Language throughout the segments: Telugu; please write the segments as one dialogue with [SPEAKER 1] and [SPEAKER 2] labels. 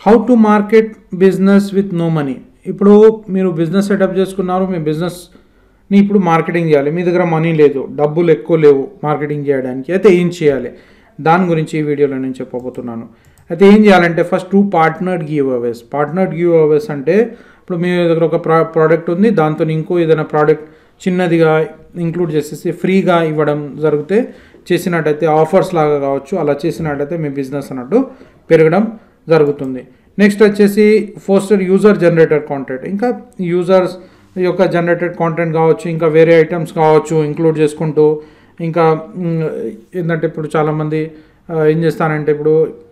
[SPEAKER 1] how to market business with no money ఇప్పుడు మీరు బిజినెస్ సెటప్ చేసుకున్నారు మీ బిజినెస్ని ఇప్పుడు మార్కెటింగ్ చేయాలి మీ దగ్గర మనీ లేదు డబ్బులు ఎక్కువ లేవు మార్కెటింగ్ చేయడానికి అయితే ఏం చేయాలి దాని గురించి ఈ వీడియోలో నేను చెప్పబోతున్నాను అయితే ఏం చేయాలంటే first two partner giveaways partner giveaways అంటే ఇప్పుడు మీ దగ్గర ఒక ప్రా ప్రోడక్ట్ ఉంది దాంతో ఇంకో ఏదైనా ప్రోడక్ట్ చిన్నదిగా ఇంక్లూడ్ చేసేసి ఫ్రీగా ఇవ్వడం జరిగితే చేసినట్టయితే ఆఫర్స్ లాగా కావచ్చు అలా చేసినట్టయితే మీ బిజినెస్ అన్నట్టు పెరగడం జరుగుతుంది నెక్స్ట్ వచ్చేసి ఫోస్టర్ యూజర్ జనరేటర్ కాంటెంట్ ఇంకా యూజర్స్ యొక్క జనరేటెడ్ కాంటెంట్ కావచ్చు ఇంకా వేరే ఐటమ్స్ కావచ్చు ఇంక్లూడ్ చేసుకుంటూ ఇంకా మ్, ఏంటంటే ఇప్పుడు చాలామంది ఆ, ఏం చేస్తారంటే ఇప్పుడు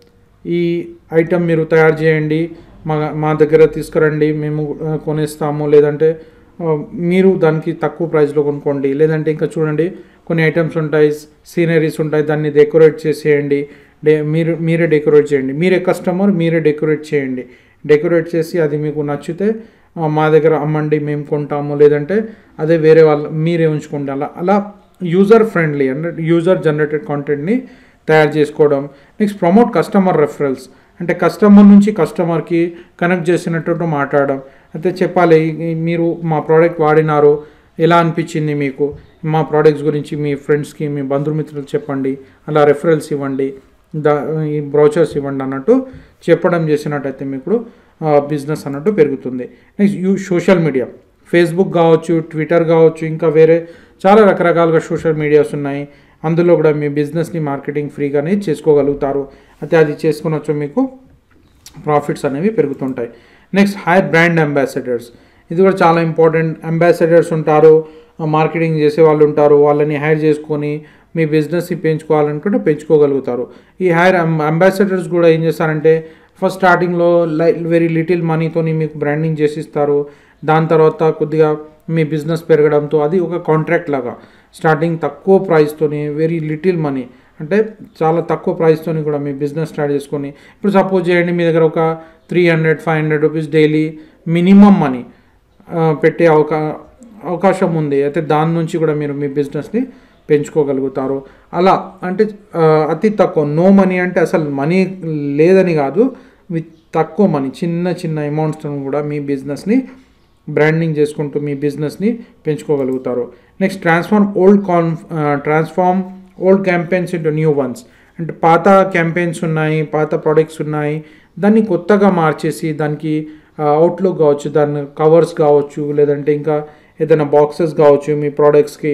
[SPEAKER 1] ఈ ఐటమ్ మీరు తయారు చేయండి మా మా దగ్గర తీసుకురండి మేము ఆ, కొనేస్తాము లేదంటే ఆ, మీరు దానికి తక్కువ ప్రైస్లో కొనుక్కోండి లేదంటే ఇంకా చూడండి కొన్ని ఐటమ్స్ ఉంటాయి సీనరీస్ ఉంటాయి దాన్ని డెకరేట్ చేసేయండి డే మీరు మీరే డెకరేట్ చేయండి మీరే కస్టమర్ మీరే డెకరేట్ చేయండి డెకరేట్ చేసి అది మీకు నచ్చితే ఆ, మా దగ్గర అమ్మండి మేము కొంటాము లేదంటే అదే వేరే వాళ్ళు మీరే ఉంచుకోండి అలా అలా యూజర్ ఫ్రెండ్లీ అంటే యూజర్ జనరేటెడ్ కాంటెంట్ని తయారు చేసుకోవడం నెక్స్ట్ ప్రమోట్ కస్టమర్ రెఫరల్స్ అంటే కస్టమర్ నుంచి కస్టమర్కి కనెక్ట్ చేసినట్టు మాట్లాడడం అయితే చెప్పాలి ఈ- మీరు మా ప్రోడక్ట్ వాడినారు ఎలా అనిపించింది మీకు మా ప్రోడక్ట్స్ గురించి మీ ఫ్రెండ్స్కి మీ బంధుమిత్రులకు చెప్పండి అలా రెఫరల్స్ ఇవ్వండి దా ఈ బ్రౌచర్స్ ఇవ్వండి అన్నట్టు చెప్పడం చేసినట్టయితే మీకు బిజినెస్ అన్నట్టు పెరుగుతుంది next you social media Facebook కావచ్చు ట్విట్టర్ కావచ్చు ఇంకా వేరే చాలా రకరకాలుగా సోషల్ మీడియాస్ ఉన్నాయి అందులో కూడా మీ బిజినెస్ని మార్కెటింగ్ ఫ్రీగానే చేసుకోగలుగుతారు అయితే అది చేసుకునొచ్చు మీకు ప్రాఫిట్స్ అనేవి పెరుగుతుంటాయి నెక్స్ట్ హైర్ బ్రాండ్ అంబాసిడర్స్ ఇది కూడా చాలా ఇంపార్టెంట్ అంబాసిడర్స్ ఉంటారు మార్కెటింగ్ చేసే వాళ్ళు ఉంటారు వాళ్ళని హైర్ చేసుకొని మీ బిజినెస్ని పెంచుకోవాలనుకుంటే పెంచుకోగలుగుతారు ఈ హైర్ అంబాసిడర్స్ కూడా ఏం చేస్తారంటే ఫస్ట్ స్టార్టింగ్లో లై వెరీ లిటిల్ మనీతోని మీకు బ్రాండింగ్ చేసిస్తారు దాని తర్వాత కొద్దిగా మీ బిజినెస్ పెరగడంతో అది ఒక కాంట్రాక్ట్ లాగా స్టార్టింగ్ తక్కువ ప్రైస్తోని వెరీ లిటిల్ మనీ అంటే చాలా తక్కువ ప్రైస్తోని కూడా మీ బిజినెస్ స్టార్ట్ చేసుకొని ఇప్పుడు సపోజ్ చేయండి మీ దగ్గర ఒక three hundred five hundred rupees daily minimum money పెట్టే అవకా అవకాశం ఉంది అయితే దాని నుంచి కూడా మీరు మీ బిజినెస్ని పెంచుకోగలుగుతారు అలా అంటే ఆ, అతి తక్కువ నో మనీ అంటే అసలు మనీ లేదని కాదు విత్ తక్కువ మనీ చిన్న చిన్న అమౌంట్స్తో కూడా మీ బిజినెస్ని బ్రాండింగ్ చేసుకుంటూ మీ బిజినెస్ని పెంచుకోగలుగుతారు next transform old con transform old campaigns into new ones అంటే పాత క్యాంపెయిన్స్ ఉన్నాయి పాత ప్రోడక్ట్స్ ఉన్నాయి దాన్ని కొత్తగా మార్చేసి దానికి అవుట్లుక్ కావచ్చు దాని కవర్స్ కావచ్చు లేదంటే ఇంకా ఏదైనా బాక్సెస్ కావచ్చు మీ ప్రోడక్ట్స్కి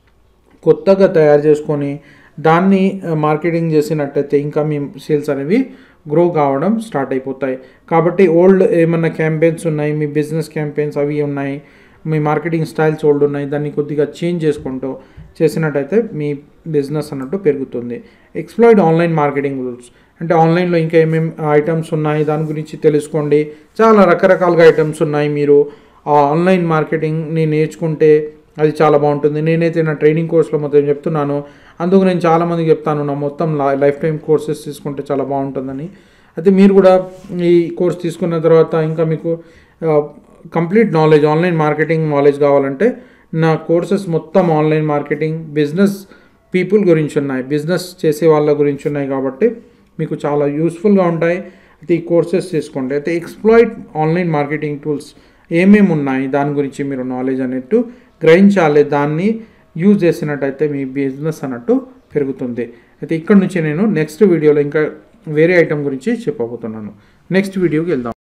[SPEAKER 1] కొత్తగా తయారు చేసుకొని దాన్ని ఆ, మార్కెటింగ్ చేసినట్టయితే ఇంకా మీ సేల్స్ అనేవి గ్రో కావడం స్టార్ట్ అయిపోతాయి కాబట్టి ఓల్డ్ ఏమన్నా క్యాంపెయిన్స్ ఉన్నాయి మీ బిజినెస్ క్యాంపెయిన్స్ అవి ఉన్నాయి మీ మార్కెటింగ్ స్టైల్స్ ఓల్డ్ ఉన్నాయి దాన్ని కొద్దిగా చేంజ్ చేసుకుంటూ చేసినట్టయితే మీ బిజినెస్ అన్నట్టు పెరుగుతుంది ఎక్స్ప్లాయిడ్ ఆన్లైన్ మార్కెటింగ్ రూల్స్ అంటే ఆన్లైన్లో ఇంకా ఏమేమి ఐటమ్స్ ఉన్నాయి దాని గురించి తెలుసుకోండి చాలా రకరకాలుగా ఐటమ్స్ ఉన్నాయి మీరు ఆ ఆన్లైన్ మార్కెటింగ్ని నేర్చుకుంటే అది చాలా బాగుంటుంది నేనైతే నా ట్రైనింగ్ కోర్స్లో మొత్తం చెప్తున్నాను అందుకు నేను చాలామందికి చెప్తాను నా మొత్తం లైఫ్ టైం కోర్సెస్ తీసుకుంటే చాలా బాగుంటుందని అయితే మీరు కూడా ఈ కోర్స్ తీసుకున్న తర్వాత ఇంకా మీకు complete knowledge online marketing knowledge కావాలంటే నా కోర్సెస్ మొత్తం ఆన్లైన్ మార్కెటింగ్ బిజినెస్ పీపుల్ గురించి ఉన్నాయి బిజినెస్ చేసే వాళ్ళ గురించి ఉన్నాయి కాబట్టి మీకు చాలా యూస్ఫుల్గా ఉంటాయి అయితే ఈ కోర్సెస్ తీసుకోండి అయితే ఎక్స్ప్లాయిట్ ఆన్లైన్ మార్కెటింగ్ టూల్స్ ఏమేమి ఉన్నాయి దాని గురించి మీరు నాలెడ్జ్ అన్నట్టు గ్రహించాలి దాన్ని యూజ్ చేసినట్టయితే మీ బిజినెస్ అన్నట్టు పెరుగుతుంది అయితే ఇక్కడ నుంచి నేను నెక్స్ట్ వీడియోలో ఇంకా వేరే ఐటమ్ గురించి చెప్పబోతున్నాను నెక్స్ట్ వీడియోకి వెళ్దాం